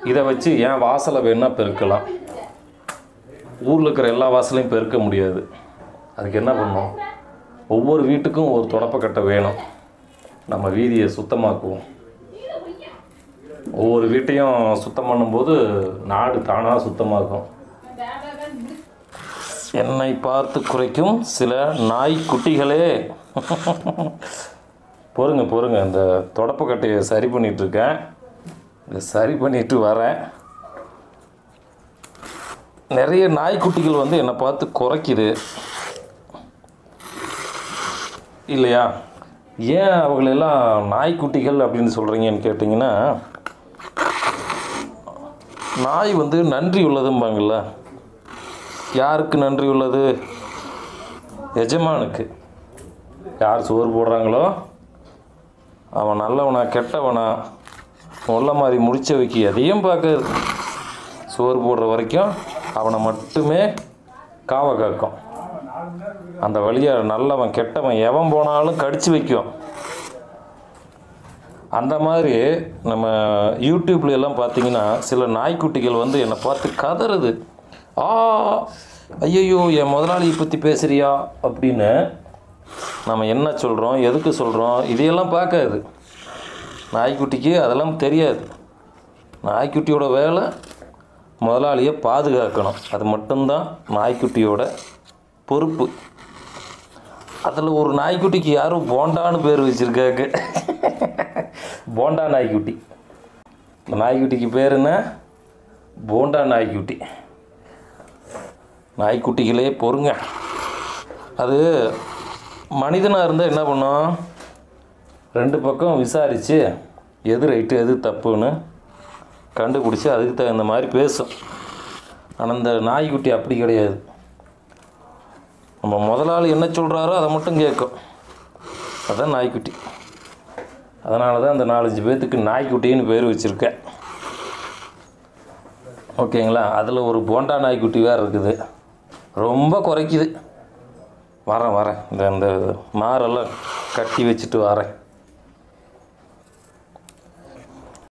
இதை வச்சு ஏன் வாசலை வேணால் பெருக்கலாம் ஊரில் இருக்கிற எல்லா வாசலையும் பெருக்க முடியாது அதுக்கு என்ன பண்ணணும் ஒவ்வொரு வீட்டுக்கும் ஒரு தொடப்பக்கட்டை வேணும் நம்ம வீதியை சுத்தமாக்குவோம் ஒவ்வொரு வீட்டையும் சுத்தம் பண்ணும்போது நாடு தானாக சுத்தமாகும் என்னை பார்த்து குறைக்கும் சில நாய்க்குட்டிகளே பொறுங்க பொறுங்க இந்த தொடப்பக்கட்டையை சரி பண்ணிட்டு இருக்கேன் இதை சரி பண்ணிட்டு வரேன் நிறைய நாய்க்குட்டிகள் வந்து என்னை பார்த்து குறைக்குது இல்லையா ஏன் அவங்களெல்லாம் நாய்க்குட்டிகள் அப்படின்னு சொல்கிறீங்கன்னு கேட்டிங்கன்னா நாய் வந்து நன்றி உள்ளதும்பாங்கள்ல யாருக்கு நன்றி உள்ளது எஜமானுக்கு யார் சோறு போடுறாங்களோ அவன் நல்லவனா கெட்டவனா முள்ள மாதிரி முடிச்ச வைக்கி எதையும் பார்க்காது சோறு போடுற வரைக்கும் அவனை மட்டுமே காவ காக்கும் அந்த வழியாக நல்லவன் கெட்டவன் எவன் போனாலும் கடிச்சு வைக்கும் அந்த மாதிரி நம்ம யூடியூப்ல எல்லாம் பார்த்தீங்கன்னா சில நாய்க்குட்டிகள் வந்து என்னை பார்த்து கதறுது ஆ ஐயையோ என் முதலாளியை பற்றி பேசுறியா அப்படின்னு நம்ம என்ன சொல்கிறோம் எதுக்கு சொல்கிறோம் இதையெல்லாம் பார்க்காது நாய்க்குட்டிக்கு அதெல்லாம் தெரியாது நாய்க்குட்டியோட வேலை முதலாளியை பாதுகாக்கணும் அது மட்டும்தான் நாய்க்குட்டியோட பொறுப்பு அதில் ஒரு நாய்க்குட்டிக்கு யாரும் போண்டான்னு பேர் வச்சுருக்காங்க போண்டா நாய்க்குட்டி இந்த நாய்க்குட்டிக்கு பேர் என்ன போண்டா நாய்க்குட்டி நாய்க்குட்டிகளே பொறுங்க அது மனிதனாக இருந்தால் என்ன பண்ணும் ரெண்டு பக்கம் விசாரித்து எது ரைட்டு எது தப்புன்னு கண்டுபிடிச்சி அதுக்கு தகுந்த மாதிரி பேசும் ஆனால் இந்த நாய்க்குட்டி அப்படி கிடையாது நம்ம முதலாளி என்ன சொல்கிறாரோ அதை மட்டும் கேட்கும் அதான் நாய்க்குட்டி அதனால தான் அந்த நாலஞ்சு பேர்த்துக்கு நாய்க்குட்டின்னு பேர் வச்சுருக்கேன் ஓகேங்களா அதில் ஒரு போண்டா நாய்க்குட்டி வேறு இருக்குது ரொம்ப குறைக்குது வரேன் வரேன் இந்த இந்த மாரெல்லாம் கட்டி வச்சுட்டு வரேன்